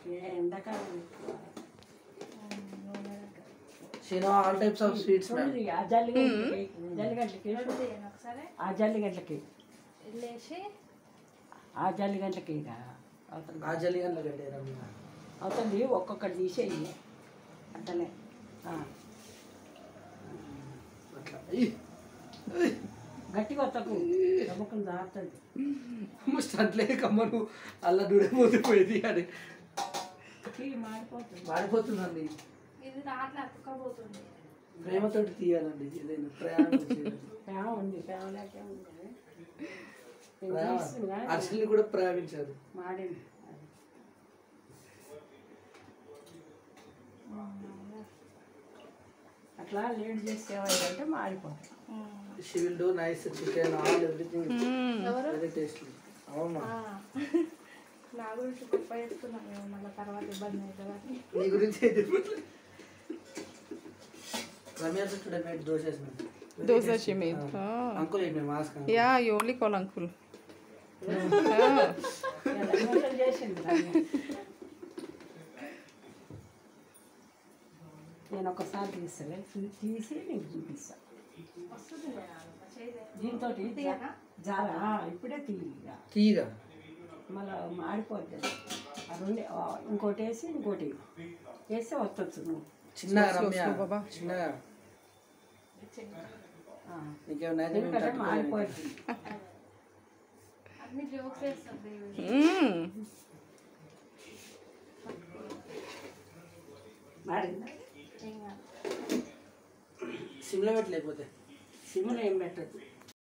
ఎండాకాలం ఎక్కువ. She know all types of sweets ma'am చూడండి, ఆ జల్లిగడ్డకి జల్లిగడ్డకి తీయండి ఒకసారి ఆ జల్లిగడ్డకి వెళ్ళేసి ఆ జల్లిగడ్డకి ఇక అవతల ఆ జల్లిగండ్ల గడ్డే రమ్య అవుతుంది ఒక్కొక్కటి తీసేయి అట్లనే ఆ, అట్లా అయ్యి. అయ్యి. గట్టిగా వత్తకు నమ్మకం జారుతుంది మస్ట్ అట్లే కమ్మను అలా దుడైపోతుంది అని కీ మాడిపోతుంది మాడిపోతుందండి ఇది రాట్లా అతుక్కపోతుంది ప్రేమతోటి తీయాలండి ఏదైనా ప్రయాణం చేయాలి ప్రేమ ఉంది ప్రేమ లేకే ఉంది నేను ప్రేమ చేస్తున్నా, అర్షల్ని కూడా ప్రేమించారు మాడింది అది. అట్లా లేట్ చేసేవాళ్ళంటే మాడిపోతాయి she will do nice chicken all everything ఎవరు వెరీ టేస్టీ అవునా ఆ. నా గురించి గొప్ప చెప్తున్నాను మేము మళ్ళీ తర్వాత ఇబ్బంది అవుతుంది నీ గురించి అయితే Ramya today made dosas ma'am Dosa she made. Oh. Uncle ఏంటి మేము ask Yeah, you only call uncle. మోసం చేసింది రమ్య. నేను ఒకసారి తీస్తాను తీసి నీకు చూపిస్తా వస్తుంది కదా, చేయలే. దీంతో జారా ఇప్పుడే తీయగా తీయగా మళ్ళీ మాడిపోద్ది ఆ రెండు ఆ, ఇంకోటి వేసి ఇంకోటి వేస్తే వస్తొచ్చు నువ్వు చిన్నగా slow, రమ్య slow, బాబా. చిన్నగా ఆ, నీకేమైనా అయితే మేము ఎందుకంటే తట్టుకోలేము. మాడిపోద్ది అన్ని జోక్స్ వేస్తుంది Mm. మాడిందా ఏం కాదు సిమ్లో పెట్టలేకపోతే సిమ్లో ఏం పెట్టద్దు